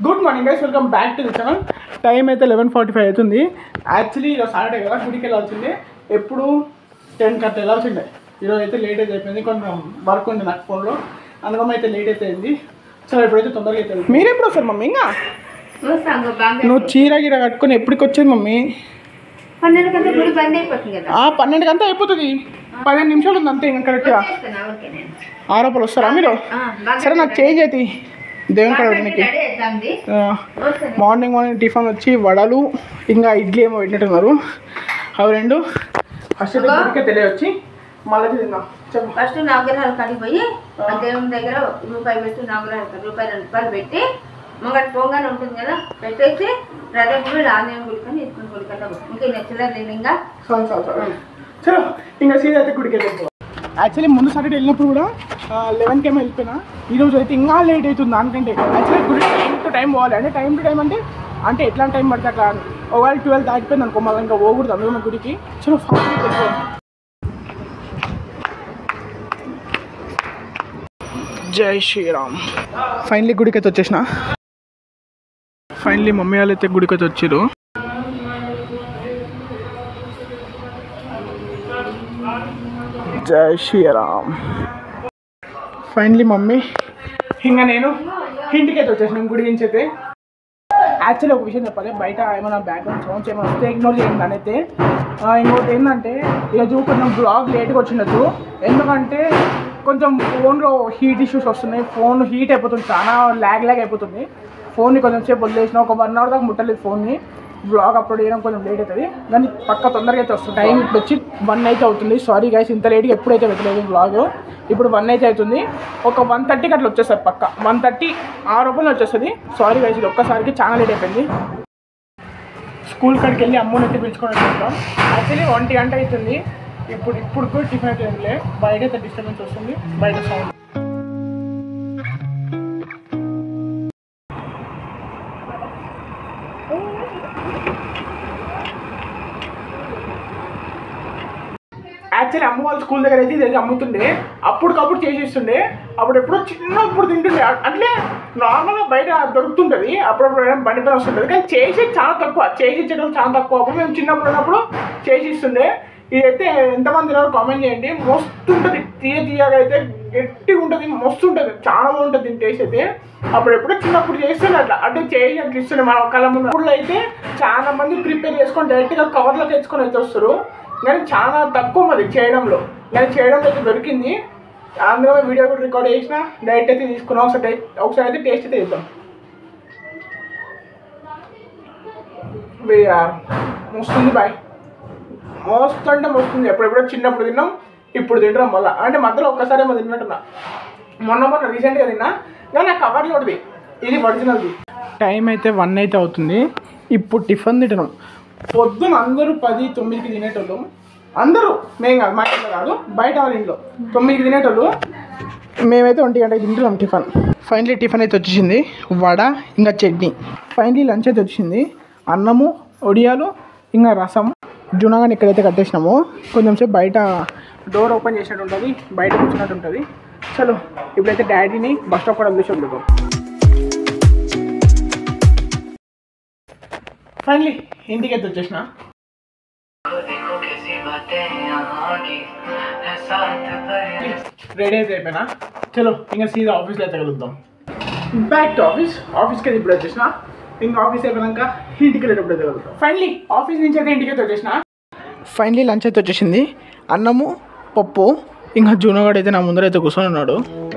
good morning guys welcome back to the channel time అయితే eleven forty five అవుతుంది actually ఈరోజు Saturday కదా గుడికి వెళ్ళాల్సిందే ఎప్పుడు టెన్ కట్ వెళ్ళాల్సిందే ఈరోజు అయితే లేట్ అయితే అయిపోయింది కొంచెం వర్క్ ఉంది నాకు ఫోన్లో అందుకని అయితే లేట్ అయితే అయింది సరే ఇప్పుడైతే తొందరగా అయితే మీరు ఎప్పుడు వస్తారు మమ్మీ ఇంకా చూస్తాను బాగా నువ్వు చీర గీర కట్టుకొని ఎప్పటికి వచ్చేది మమ్మీ పన్నెండు కంటే గుడి బంద్ అయిపోతుంది కదా ఆ పన్నెండు గంట అయిపోతుంది పదిహేను నిమిషాలు ఉంది అంతే ఇంకా కరెక్ట్గా చేస్తాను ఓకే నేను ఆరోపలు వస్తారా మీరు ఆ, బాగా సరే నాకు చేంజ్ అవుతాయి దేవుని బాగా కడవడానికి రెడీ అవుతుంది వస్తాను మార్నింగ్ మార్నింగ్ టిఫిన్ వచ్చి వడలు ఇంకా ఇడ్లీ ఏమో పెట్టినట్టున్నారు అవి రెండు ఫస్ట్ అయితే గుడికే తెలియవచ్చి మళ్ళీ తిందాం చెప్పు ఫస్ట్ నవగ్రహాలు కాడికి పోయి ఆ దేవుని దగ్గర రూపాయి పెట్టి నవగ్రహాలు కాడి రూపాయి రెండు రూపాయలు పెట్టి ముంగట పొంగని ఉంటుంది కదా పెట్టేసి రథం గుడి ఆంజనేయ గుడి కానీ ఇసుకుని గుడి కన్నా ఇంకా నచ్చలేదు లేదు ఇంకా చాలు చాలు చాలు చలో ఇంకా సీదా అయితే గుడికి వెళ్ళిపో యాక్చువల్లీ ముందు సాటర్డే వెళ్ళినప్పుడు కూడా లెవెన్కి ఏమో వెళ్ళిపోయినా ఈరోజు అయితే ఇంకా లేట్ అవుతుంది దానికంటే యాక్చువల్లీ గుడి టైం టు టైం పోవాలి అంటే టైం టు టైం అంటే అంటే ఎట్లాంటి టైం పడితే అట్లా ఒకవేళ ట్వెల్వ్ దాటిపోయింది అనుకో మళ్ళీ ఇంకా పోకూడదు అందులో గుడికి చలో ఫాస్ట్ వెళ్ళిపో జై శ్రీరామ్ ఫైనలీ గుడికి అయితే వచ్చేసిన ఫైనలీ మమ్మీ వాళ్ళు అయితే గుడికి అయితే వచ్చారు జై శ్రీరామ్ ఫైనలీ మమ్మీ ఇంకా నేను ఇంటికి అయితే వచ్చేసిన గుడి నుంచి అయితే యాక్చువల్లీ ఒక విషయం చెప్పాలి బయట ఏమైనా బ్యాక్గ్రౌండ్ సౌండ్స్ ఏమైనా వస్తే ఇగ్నోర్ చేయండి అని అయితే ఆ, ఇంకోటి ఏంటంటే ఈరోజు కొంచెం బ్లాగ్ లేట్గా వచ్చినట్టు ఎందుకంటే కొంచెం ఫోన్లో హీట్ ఇష్యూస్ వస్తున్నాయి ఫోన్ హీట్ అయిపోతుంది చాలా ల్యాగ్ ల్యాగ్ అయిపోతుంది ఫోన్ని కొంచెం సేపు వదిలేసిన ఒక వన్ అవర్ దాకా ముట్టలేదు ఫోన్ని బ్లాగ్ అప్లోడ్ చేయడం కొంచెం లేట్ అవుతుంది కానీ పక్క తొందరగా అయితే వస్తుంది టైం ఇప్పుడు వచ్చి వన్ అయితే అవుతుంది సారీ గైస్ ఇంత లేట్గా ఎప్పుడైతే పెట్టలేదు బ్లాగ్ ఇప్పుడు వన్ అయితే అవుతుంది ఒక వన్ థర్టీకి అట్లా వచ్చేస్తుంది పక్క వన్ థర్టీ ఆ రూపాయలు వచ్చేస్తుంది సారీ గైస్ ఇది ఒక్కసారికి చాలా లేట్ అయిపోయింది స్కూల్ కాడికి వెళ్ళి అమ్మని అయితే పిలుచుకొని వచ్చేస్తాం యాక్చువల్లీ ఒంటి గంట అవుతుంది ఇప్పుడు ఇప్పుడు కూడా టిఫిన్ అయితే ఏం లే బయట అయితే డిస్టర్బెన్స్ వస్తుంది బయట సౌండ్ యాక్చువల్లీ అమ్మ వాళ్ళ స్కూల్ దగ్గర అయితే ఇది అమ్ముతుండే అప్పటికప్పుడు చేసేస్తుండే అప్పుడు ఎప్పుడో చిన్నప్పుడు తింటుండే అంటే నార్మల్గా బయట దొరుకుతుంటుంది అప్పుడప్పుడు ఏదైనా బండి పైన వస్తుంటుంది కానీ చేసి చాలా తక్కువ చేసి ఇచ్చడం చాలా తక్కువ అప్పుడు మేము చిన్నప్పుడు ఉన్నప్పుడు చేసి ఇస్తుండే ఇదైతే ఎంతమంది తినారో కామెంట్ చేయండి మస్తు ఉంటుంది తీయ తీయగా అయితే గట్టిగా ఉంటుంది మస్తు ఉంటుంది చాలా బాగుంటుంది టేస్ట్ అయితే అప్పుడు ఎప్పుడో చిన్నప్పుడు చేస్తుండే అట్లా అంటే చేసి అట్లా ఇస్తుండే మన కళ్ళ ముందు ఇప్పుడు అయితే చాలా మంది ప్రిపేర్ చేసుకొని డైరెక్ట్గా కవర్లో తెచ్చుకొని అయితే వస్తారు కానీ చాలా తక్కువ మరి చేయడంలో నేను చేయడంలో అయితే దొరికింది అందులో వీడియో కూడా రికార్డ్ చేసిన డైరెక్ట్ అయితే తీసుకున్నాం ఒకసారి టై- ఒకసారి అయితే టేస్ట్ అయితే చేద్దాం మస్తుంది బాయ్ మస్తు అంటే మస్తుంది ఎప్పుడెప్పుడో చిన్నప్పుడు తిన్నాం ఇప్పుడు తింటాం మళ్ళీ అంటే మధ్యలో ఒక్కసారి ఏమో తిన్నట్టున్నా మొన్న మొన్న రీసెంట్గా తిన్నా కానీ ఆ కవర్లో ఒకటి ఇది ఒరిజినల్ది టైం అయితే వన్ అయితే అవుతుంది ఇప్పుడు టిఫిన్ తింటున్నాం పొద్దున అందరూ పది తొమ్మిదికి తినేటోళ్ళు అందరూ మేము కాదు మా ఇంట్లో కాదు బయట వాళ్ళ ఇంట్లో తొమ్మిదికి తినేటోళ్ళు మేమైతే ఒంటి గంటకి తింటున్నాం టిఫిన్ ఫైనలీ టిఫిన్ అయితే వచ్చేసింది వడ ఇంకా చట్నీ ఫైనలీ లంచ్ అయితే వచ్చింది అన్నము ఒడియాలు ఇంకా రసం జునాగాని ఇక్కడైతే కట్టేసినాము కొంచెం సేపు బయట డోర్ ఓపెన్ చేసినట్టు ఉంటుంది బయట కూర్చున్నట్టు ఉంటుంది చలో ఇప్పుడైతే డాడీని బస్ స్టాప్ కూడా వదిలేసి వద్దు ఫైనలీ ఇంటికి అయితే వచ్చేసిన देखो कैसी बातें यहाँ की है साथ भरे రెడీ అయితే అయిపోయినా చలో ఇంకా సీదా ఆఫీస్లో అయితే కలుద్దాం బ్యాక్ టు ఆఫీస్ ఆఫీస్కి అయితే ఇప్పుడు వచ్చేసిన ఇంకా ఆఫీస్ అయిపోయాక ఇంటికి వెళ్ళేటప్పుడు అయితే కలుద్దాం ఫైనలీ ఆఫీస్ నుంచి అయితే ఇంటికి అయితే వచ్చేసిన ఫైనలీ లంచ్ అయితే వచ్చేసింది అన్నము పప్పు ఇంకా జూనగాడు అయితే నా ముందర అయితే కూర్చొని ఉన్నాడు